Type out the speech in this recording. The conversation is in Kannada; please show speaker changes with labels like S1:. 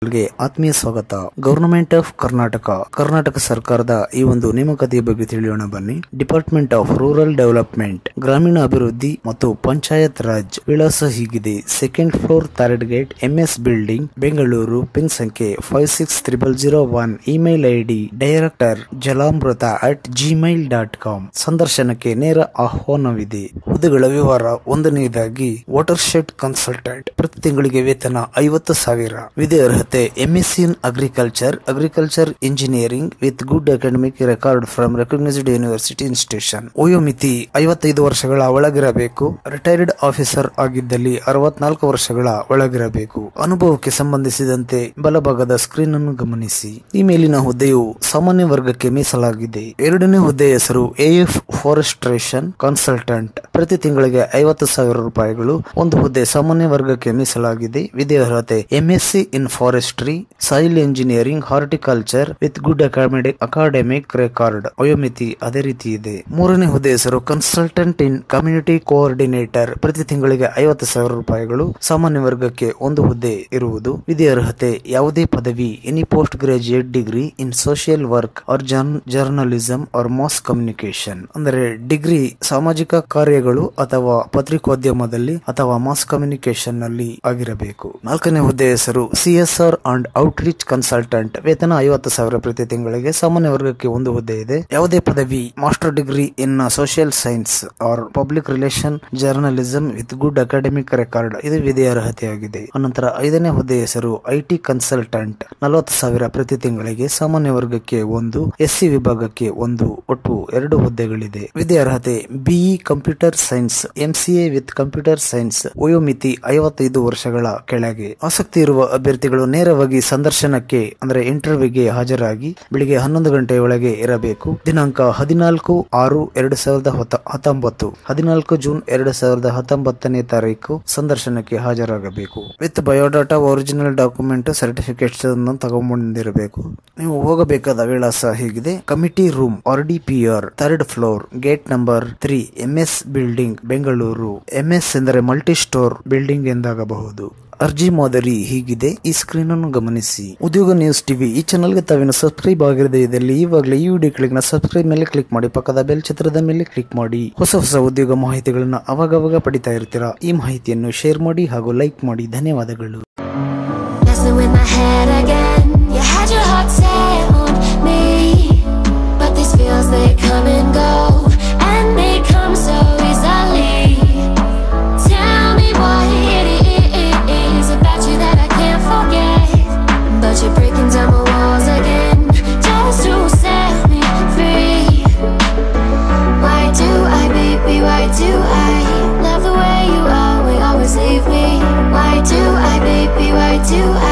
S1: ಗೆ ಆತ್ಮೀಯ ಸ್ವಾಗತ ಗವರ್ನಮೆಂಟ್ ಆಫ್ ಕರ್ನಾಟಕ ಕರ್ನಾಟಕ ಸರ್ಕಾರದ ಈ ಒಂದು ನೇಮಕಾತಿಯ ಬಗ್ಗೆ ತಿಳಿಯೋಣ ಬನ್ನಿ ಡಿಪಾರ್ಟ್ಮೆಂಟ್ ಆಫ್ ರೂರಲ್ ಡೆವಲಪ್ಮೆಂಟ್ ಗ್ರಾಮೀಣ ಅಭಿವೃದ್ಧಿ ಮತ್ತು ಪಂಚಾಯತ್ ರಾಜ್ ವಿಳಾಸ ಹೀಗಿದೆ second floor third gate MS building Bengaluru pin ಸಂಖ್ಯೆ five six triple zero one email ID director Jalamrutha at Gmail dot com ಸಂದರ್ಶನಕ್ಕೆ ನೇರ ಆಹ್ವಾನವಿದೆ ಹುದ್ದೆಗಳ ವಿವರ ಒಂದನೆಯದಾಗಿ ವಾಟರ್ ಶೆಡ್ ಕನ್ಸಲ್ಟೆಂಟ್ ಪ್ರತಿ ತಿಂಗಳಿಗೆ ವೇತನ ಐವತ್ತು ಸಾವಿರ ವಿದ್ಯಾರ್ಹತೆ MSc in agriculture agriculture engineering with good academic record from recognised university institution ವಯೋಮಿತಿ ಐವತ್ತೈದು ವರ್ಷಗಳ ಒಳಗಿರಬೇಕು ರಿಟೈರ್ಡ್ ಆಫೀಸರ್ ಆಗಿದ್ದಲ್ಲಿ ಅರವತ್ನಾಲ್ಕು ವರ್ಷಗಳ ಒಳಗಿರಬೇಕು ಅನುಭವಕ್ಕೆ ಸಂಬಂಧಿಸಿದಂತೆ ಬಲಭಾಗದ ಸ್ಕ್ರೀನ್ ಅನ್ನು ಗಮನಿಸಿ ಈ ಮೇಲಿನ ಹುದ್ದೆಯು ಸಾಮಾನ್ಯ ವರ್ಗಕ್ಕೆ ಮೀಸಲಾಗಿದೆ ಎರಡನೇ ಹುದ್ದೆಯ ಹೆಸರು ಎಎಫ್ ಫಾರೆಸ್ಟ್ರೇಷನ್ ಕನ್ಸಲ್ಟೆಂಟ್ ಪ್ರತಿ ತಿಂಗಳಿಗೆ ಐವತ್ತು ಸಾವಿರ ರೂಪಾಯಿಗಳು ಒಂದು ಹುದ್ದೆ ಸಾಮಾನ್ಯ ವರ್ಗಕ್ಕೆ ಮೀಸಲಾಗಿದೆ ವಿದ್ಯಾರ್ಹತೆ MSc in forestry soil engineering horticulture with good academic academic record ವಯೋಮಿತಿ ಅದೇ ರೀತಿ ಇದೆ ಮೂರನೇ ಹುದ್ದೆ ಹೆಸರು ಕನ್ಸಲ್ಟೆಂಟ್ ಇನ್ ಕಮ್ಯುನಿಟಿ ಕೋಆರ್ಡಿನೇಟರ್ ಪ್ರತಿ ತಿಂಗಳಿಗೆ ಐವತ್ತು ಸಾವಿರ ರೂಪಾಯಿಗಳು ಸಾಮಾನ್ಯ ವರ್ಗಕ್ಕೆ ಒಂದು ಹುದ್ದೆ ಇರುವುದು ವಿದ್ಯಾರ್ಹತೆ ಯಾವುದೇ ಪದವಿ any post graduate degree in social work or journalism or mass communication ಅಂದರೆ ಡಿಗ್ರಿ ಸಾಮಾಜಿಕ ಕಾರ್ಯಗಳು ಅಥವಾ ಪತ್ರಿಕೋದ್ಯಮದಲ್ಲಿ ಅಥವಾ ಮಾಸ್ ಕಮ್ಯುನಿಕೇಶನ್ ನಲ್ಲಿ ಆಗಿರಬೇಕು ನಾಲ್ಕನೇ ಹುದ್ದೆ ಹೆಸರು ಸಿಎಸ್ಆರ್ ಅಂಡ್ ಔಟ್ರೀಚ್ ಕನ್ಸಲ್ಟೆಂಟ್ ವೇತನ ಐವತ್ತು ಸಾವಿರ ಪ್ರತಿ ತಿಂಗಳಿಗೆ ಸಾಮಾನ್ಯ ವರ್ಗಕ್ಕೆ ಒಂದು ಹುದ್ದೆ ಇದೆ ಯಾವುದೇ ಪದವಿ master degree in social science or public relation journalism with good academic record ಇದು ವಿದ್ಯಾರ್ಹತೆಯಾಗಿದೆ ಅನಂತರ ಐದನೇ ಹುದ್ದೆ ಹೆಸರು ಐಟಿ ಕನ್ಸಲ್ಟೆಂಟ್ ನಲವತ್ತು ಸಾವಿರ ಪ್ರತಿ ತಿಂಗಳಿಗೆ ಸಾಮಾನ್ಯ ವರ್ಗಕ್ಕೆ ಒಂದು ಎಸ್ಸಿ ವಿಭಾಗಕ್ಕೆ ಒಂದು ಒಟ್ಟು ಎರಡು ಹುದ್ದೆಗಳಿದೆ ವಿದ್ಯಾರ್ಹತೆ BE computer science MCA with computer science ವಯೋಮಿತಿ ಐವತ್ತೈದು ವರ್ಷಗಳ ಕೆಳಗೆ ಆಸಕ್ತಿ ಇರುವ ಅಭ್ಯರ್ಥಿಗಳು ನೇರವಾಗಿ ಸಂದರ್ಶನಕ್ಕೆ ಅಂದ್ರೆ ಇಂಟರ್ವ್ಯೂಗೆ ಹಾಜರಾಗಿ ಬೆಳಿಗ್ಗೆ ಹನ್ನೊಂದು ಗಂಟೆ ಒಳಗೆ ಇರಬೇಕು ದಿನಾಂಕ ಹದಿನಾಲ್ಕು ಆರು ಎರಡು ಸಾವಿರದ ಹತ್ತೊಂಬತ್ತು ಹದಿನಾಲ್ಕು ಜೂನ್ ಎರಡು ಸಾವಿರದ ಹತ್ತೊಂಬತ್ತನೇ ತಾರೀಕು ಸಂದರ್ಶನಕ್ಕೆ ಹಾಜರಾಗಬೇಕು with biodata original document certificates ಅನ್ನು ತಗೊಂಡಿರಬೇಕು ನೀವು ಹೋಗಬೇಕಾದ ವಿಳಾಸ ಹೀಗಿದೆ committee room R D P R third floor gate number three MS building Bengaluru MS ಎಂದರೆ ಮಲ್ಟಿ ಸ್ಟೋರ್ ಬಿಲ್ಡಿಂಗ್ ಎಂದಾಗಬಹುದು ಅರ್ಜಿ ಮಾದರಿ ಹೀಗಿದೆ ಈ ಸ್ಕ್ರೀನ್ ಅನ್ನು ಗಮನಿಸಿ ಉದ್ಯೋಗ ನ್ಯೂಸ್ ಟಿವಿ ಈ ಚಾನಲ್ಗೆ ತಾವಿನ ಸಬ್ಸ್ಕ್ರೈಬ್ ಆಗಿರದೇ ಇದ್ದಲ್ಲಿ ಇವಾಗಲೇ ಈ ವಿಡಿಯೋ ಕ್ಲಿಕ್ ನ ಸಬ್ಸ್ಕ್ರೈಬ್ ಮೇಲೆ ಕ್ಲಿಕ್ ಮಾಡಿ ಪಕ್ಕದ ಬೆಲ್ ಚಿತ್ರದ ಮೇಲೆ ಕ್ಲಿಕ್ ಮಾಡಿ ಹೊಸ ಹೊಸ ಉದ್ಯೋಗ ಮಾಹಿತಿಗಳನ್ನ ಅವಾಗವಾಗ ಪಡಿತಾ ಇರ್ತೀರಾ ಈ ಮಾಹಿತಿಯನ್ನು ಶೇರ್ ಮಾಡಿ ಹಾಗೂ ಲೈಕ್ ಮಾಡಿ ಧನ್ಯವಾದಗಳು
S2: Messing with my head again. You had your heart set on me, but these feels they come and go, and they come so easily. Tell me what it is about you that I can't forget, but you're breaking down my walls again just to set me free. Why do I, baby? Why do I love the way you always, always leave me? Why do I, baby? Why do